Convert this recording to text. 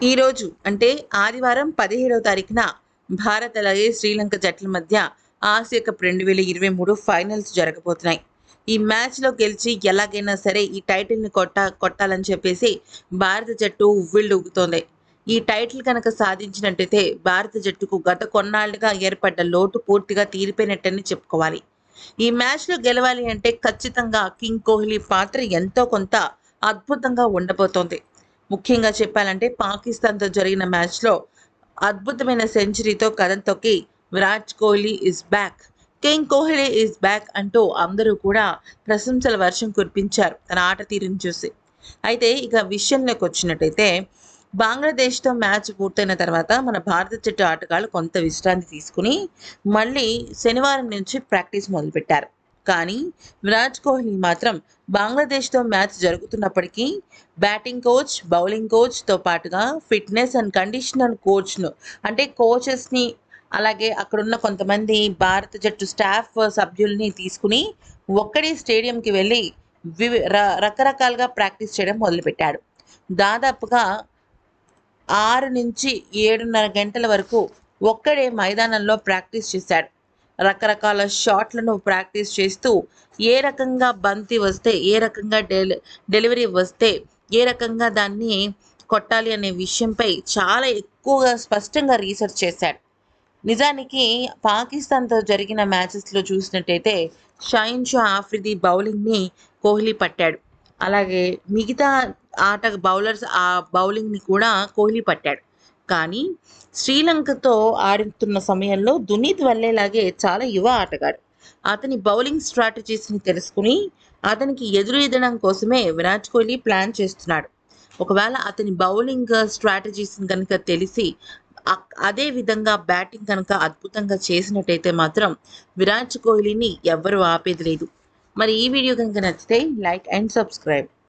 ఈరోజు అంటే ఆదివారం పదిహేడవ తారీఖున భారత్ అలాగే శ్రీలంక జట్ల మధ్య ఆసియా కప్ రెండు వేల ఇరవై మూడు ఫైనల్స్ జరగబోతున్నాయి ఈ మ్యాచ్లో గెలిచి ఎలాగైనా సరే ఈ టైటిల్ని కొట్ట కొట్టాలని చెప్పేసి భారత జట్టు ఉవ్విళ్ళూగుతోంది ఈ టైటిల్ కనుక సాధించినట్టయితే భారత జట్టుకు గత కొన్నాళ్లుగా ఏర్పడ్డ లోటు పూర్తిగా తీరిపోయినట్టని చెప్పుకోవాలి ఈ మ్యాచ్లో గెలవాలి అంటే ఖచ్చితంగా కింగ్ కోహ్లీ పాత్ర ఎంతో కొంత అద్భుతంగా ఉండబోతోంది ముఖ్యంగా చెప్పాలంటే పాకిస్తాన్తో జరిగిన మ్యాచ్లో అద్భుతమైన సెంచరీతో కథం తొక్కి Virat Kohli is back king Kohli is back అంటూ అందరూ కూడా ప్రశంసల వర్షం కురిపించారు తన ఆట తీరుని చూసి అయితే ఇక విషయంలోకి వచ్చినట్టయితే బంగ్లాదేశ్తో మ్యాచ్ పూర్తయిన తర్వాత మన భారత జట్టు ఆటగాళ్ళు కొంత విశ్రాంతి తీసుకుని మళ్ళీ శనివారం నుంచి ప్రాక్టీస్ మొదలుపెట్టారు కానీ విరాట్ కోహ్లీ మాత్రం బంగ్లాదేశ్తో మ్యాచ్ జరుగుతున్నప్పటికీ బ్యాటింగ్ కోచ్ బౌలింగ్ కోచ్తో పాటుగా ఫిట్నెస్ అండ్ కండిషనర్ కోచ్ను అంటే కోచెస్ని అలాగే అక్కడున్న కొంతమంది భారత జట్టు స్టాఫ్ సభ్యుల్ని తీసుకుని ఒక్కడే స్టేడియంకి వెళ్ళి వివి ర- రకరకాలుగా ప్రాక్టీస్ చేయడం మొదలుపెట్టాడు దాదాపుగా ఆరు నుంచి ఏడున్నర గంటల వరకు ఒక్కడే మైదానంలో ప్రాక్టీస్ చేశాడు రకరకాల షాట్లను ప్రాక్టీస్ చేస్తూ ఏ రకంగా బంతి వస్తే ఏ రకంగా డెలి డెలివరీ వస్తే ఏ రకంగా దాన్ని కొట్టాలి అనే విషయంపై చాలా ఎక్కువగా స్పష్టంగా రీసెర్చ్ చేశాడు నిజానికి పాకిస్తాన్తో జరిగిన మ్యాచెస్లో చూసినట్టయితే షాయిన్ షా ఆఫ్రిది బౌలింగ్ని కోహ్లీ పట్టాడు అలాగే మిగతా ఆట బౌలర్స్ ఆ బౌలింగ్ని కూడా కోహ్లీ పట్టాడు కానీ శ్రీలంకతో ఆడుతున్న సమయంలో దునీత్ వల్లేలాగే చాలా యువ ఆటగాడు అతని బౌలింగ్ స్ట్రాటజీస్ని తెలుసుకుని అతనికి ఎదురు ఎదడం కోసమే విరాట్ కోహ్లీ ప్లాన్ చేస్తున్నాడు ఒకవేళ అతని బౌలింగ్ స్ట్రాటజీస్ని కనుక తెలిసి అక్- అదే విధంగా బ్యాటింగ్ కనుక అద్భుతంగా చేసినట్టయితే మాత్రం విరాట్ కోహ్లీని ఎవ్వరూ ఆపేది లేదు మరి ఈ వీడియో కనుక నచ్చితే లైక్ అండ్ సబ్స్క్రైబ్